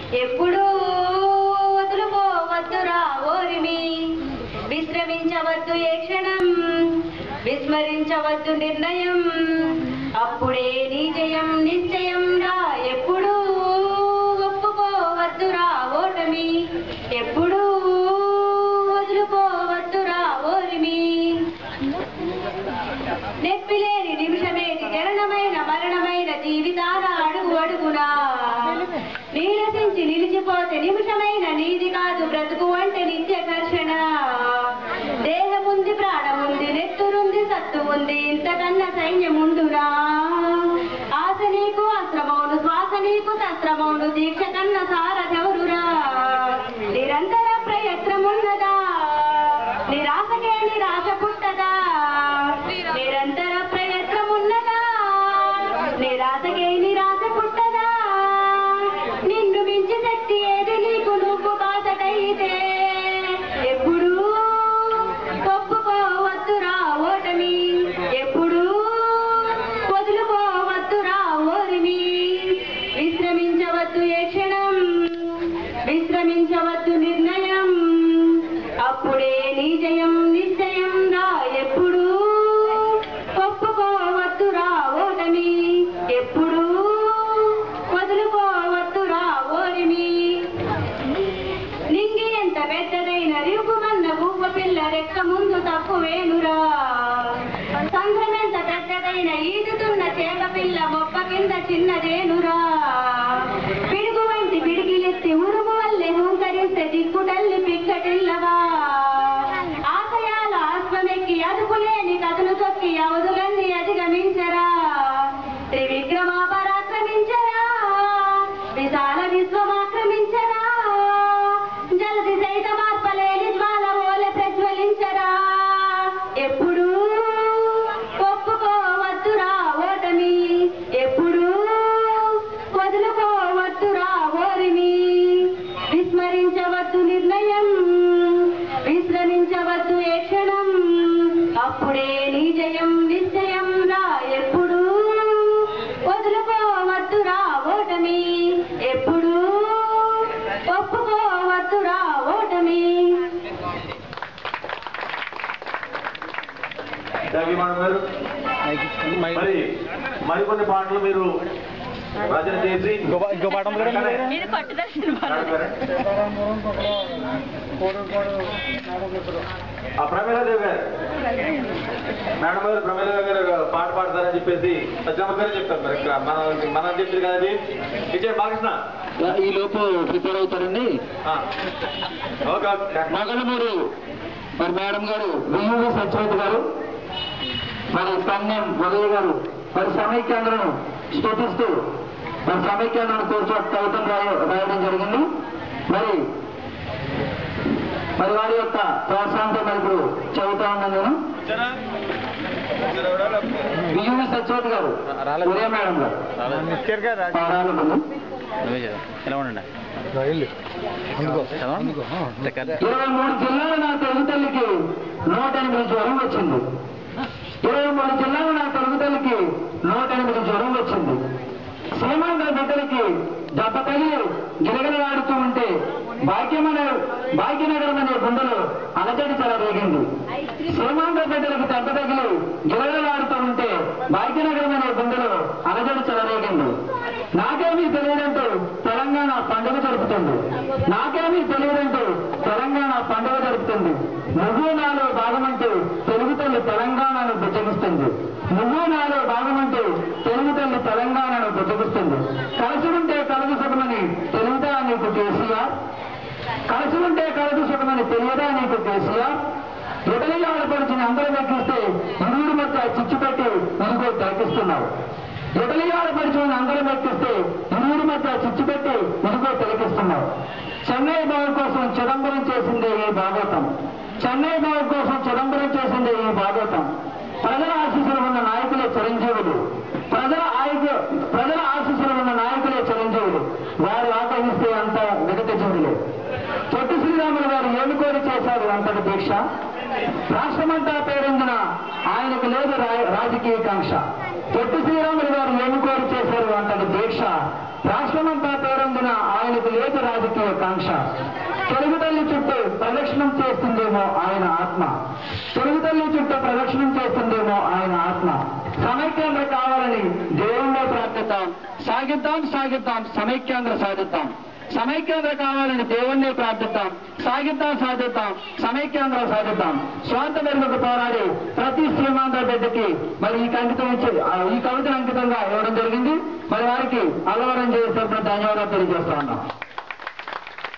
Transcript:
ఎప్పుడూ వదులుకోవద్దురా ఓరిమి విశ్రమించవద్దు ఏ క్షణం విస్మరించవద్దు నిర్ణయం అప్పుడే నీ జయం నిశ్చయం రా ఎప్పుడూ ఒప్పుకోవద్దురా ఓటమి ఎప్పుడూ వదులుకోవద్దురా ఓరిమి నెప్పిలేని నిమిషమేటి జననమైన మరణమైన జీవితాల అడుగు అడుగునా నీరసించి నిలిచిపోతే నిమిషమైన నీది కాదు బ్రతుకు అంటే నిత్య ఘర్షణ దేహముంది ప్రాణముంది నెత్తురుంది సత్తు ఉంది ఇంతకన్నా సైన్యముండురా ఆశ నీకు అస్త్రమౌను శ్వాస నీకు శస్త్రమౌను దీక్ష కన్నా సారథెవరురా నిరంతర ప్రయత్నమున్నదా నిరాశకే నిరాశ పుట్టదా నిరంతర ప్రయత్నమున్నదా నిరాశకే నిరాశ పుట్టదా నిన్ను మించి శక్తి ఏది నీకు నువ్వు బాధకైతే ఎప్పుడు ఒప్పుకోవద్దురా ఓటమి ఎప్పుడు వదులుకోవద్దురా ఓరిమి విశ్రమించవద్దు ఏ క్షణం విశ్రమించవద్దు నిర్ణయం అప్పుడే నీ జయం నిశ్చయం రా ఎప్పుడు ఒప్పుకోవద్దురా ఓటమి ఎప్పుడు వదులుకోవద్దురా ఓరిమి నింగి ఎంత పెద్దదైన రిగుమన్న గువ్వ పిల్ల రెక్క ముందు తప్పు వేనురా సంఘం ఎంత పెద్దదైన ఈదుతున్న చేప పిల్ల మొక్క కింద చిన్నదేనురా పిడుగు వంటి పిడిగిలెత్తి ఉరుము వల్లే హూంకరిస్తే దిక్కుటల్లి పిక్కటిల్లవా ఆశయాల ఆశ్వమెక్కి అదుపులేని కథలు తొక్కి అవధులన్నీ అధిగమించరా త్రివిక్రమ పరాక్రమించరా విశాల విశ్వమాక్రమించరా జలది సైతమార్పలేని జ్వాల ఓలె ప్రజ్వలించరా ఎప్పుడు ఒప్పుకోవద్దురా ఓటమి ఎప్పుడు వదులుకోవద్దురా ఓరిమి విస్మరించవద్దు నిర్ణయం విశ్రమించవద్దు ఏ క్షణం అప్పుడే నీ జయం నిశ్చయం రా ఎప్పుడు వదులుకోవద్దురా ఓటమి ఎప్పుడు ఒప్పుకోవద్దురా ఓటమి రవిమాన్ గారు మరి మరికొన్ని పాటలు మీరు రచన చేసి ఇంకో పాఠం ఇది పట్టుదల ఆ ప్రమేలాదేవి గారు మేడం గారు ప్రమేలాదేవి గారు పాట పాడతారని చెప్పేసి సజ్జమ్మ గారు చెప్తారు మరి ఇక్కడ మన మనం చెప్పింది కదా అది విజయ్ బాలకృష్ణ ఈ లోపు ప్రిపేర్ అవుతారండి ఆ. ఓకే ఓకే నగలమూరు మరి మేడం గారు బియ్యూరి సత్యవతి గారు మరి కన్యం ఉదయ్ గారు మరి సమైక్యాంధ్రను స్థుతిస్తూ మరి సమైక్యాంధ్రను కూర్చో కవితం రాయ రాయడం జరిగింది మరి మరి వారి యొక్క ప్రోత్సాహంతో మరి ఇప్పుడు చదువుతా ఉన్నాను నేను బియ్యూరి సత్యవతి గారు ఉదయ మేడం గారు ఆ, రాలేదు నువ్వే చదువు ఎలా ఉండండి చదవండి ఇరవై మూడు జిల్లాల నా తెలుగు తల్లికి నూట ఎనిమిది జ్వరం వచ్చింది ఇరవై మూడు జిల్లాల నా తెలుగు తల్లికి నూట ఎనిమిది జ్వరం వచ్చింది శ్రీమంతుల బిడ్డలకి దెబ్బ తగిలి గిలగిలలాడుతూ ఉంటే భాగ్యమనే భాగ్యనగరం అనే గుండెలో అలజడి చెలరేగింది శ్రీమంతుల బిడ్డలకు దెబ్బ తగిలి గిలగిలలాడుతూ ఉంటే భాగ్యనగరం అనే గుండెలో అలజడి చెలరేగింది నాకేమీ తెలియదంటూ తెలంగాణ పండుగ జరుపుతుంది నాకేమీ తెలియదంటూ తెలంగాణ పండుగ జరుపుతుంది నువ్వు నాలో భాగమంటూ తెలుగు తల్లి తెలంగాణను బుజ్జగిస్తుంది నువ్వు నాలో భాగమంటూ తెలుగు తల్లి తెలంగాణను బుజ్జగిస్తుంది కలిసి ఉంటే కలదు సుఖమని తెలుగుదా నీకు కేసీఆర్ కలిసి ఉంటే కలదు సుఖమని తెలియదా నీకు కేసీఆర్ ఇటలీ ఆడపడుచుని అందరం ఎక్కిస్తే ఇరువురు మధ్య చిచ్చు పెట్టి ఇరుగు తగ్గిస్తున్నావు ఇటలీ ఆడపడుచుని అందరం ఎక్కిస్తే ఇరువురు మధ్య చిచ్చు పెట్టి ఇరుగు తిలకిస్తున్నావు చెన్నై బాబు కోసం చిదంబరం చేసిందే ఈ భాగవతం చెన్నై బాబు కోసం చిదంబరం చేసిందే ఈ భాగవతం ప్రజల ఆశీస్సులు ఉన్న నాయకులే చిరంజీవులు ప్రజల ఆయుధ ప్రజల ఆశీస్సులు ఉన్న నాయకులే చిరంజీవులు వారు ఆకలిస్తే అంత విగత జీవులే పొట్టి శ్రీరాములు గారు ఏమి కోరి చేశారు అంతటి దీక్ష రాష్ట్రమంతా పేరొందిన ఆయనకు లేదు రా- రాజకీయ కాంక్ష పొట్టి శ్రీరాములు గారు ఏమి కోరి చేశారు అంతటి దీక్ష దీక్ష రాష్ట్రమంతా పేరొందిన ఆయనకు లేదు రాజకీయ కాంక్ష తెలుగు తల్లి చుట్టూ ప్రదక్షిణం చేస్తుందేమో ఆయన ఆత్మ తెలుగు తల్లి చుట్టూ ప్రదక్షిణం చేస్తుందేమో ఆయన ఆత్మ సమైక్యాంధ్ర కావాలని దేవుణ్ణి ప్రార్థిద్దాం సాగిద్దాం సాగిద్దాం సమైక్యాంధ్ర సాధిద్దాం సమైక్యాంధ్ర కావాలని దేవుణ్ణి ప్రార్థిద్దాం సాగిద్దాం సాధిద్దాం సమైక్యాంధ్ర సాధిద్దాం స్వార్థ మెరుగుకు పోరాడి ప్రతి సీమాంధ్ర బిడ్డకి మరి ఈ అంకితం ఇచ్చి ఆ, ఈ కవితను అంకితంగా ఇవ్వడం జరిగింది మరి వారికి అలవరం చేసే ధన్యవాదాలు తెలియజేస్తా ఉన్నాం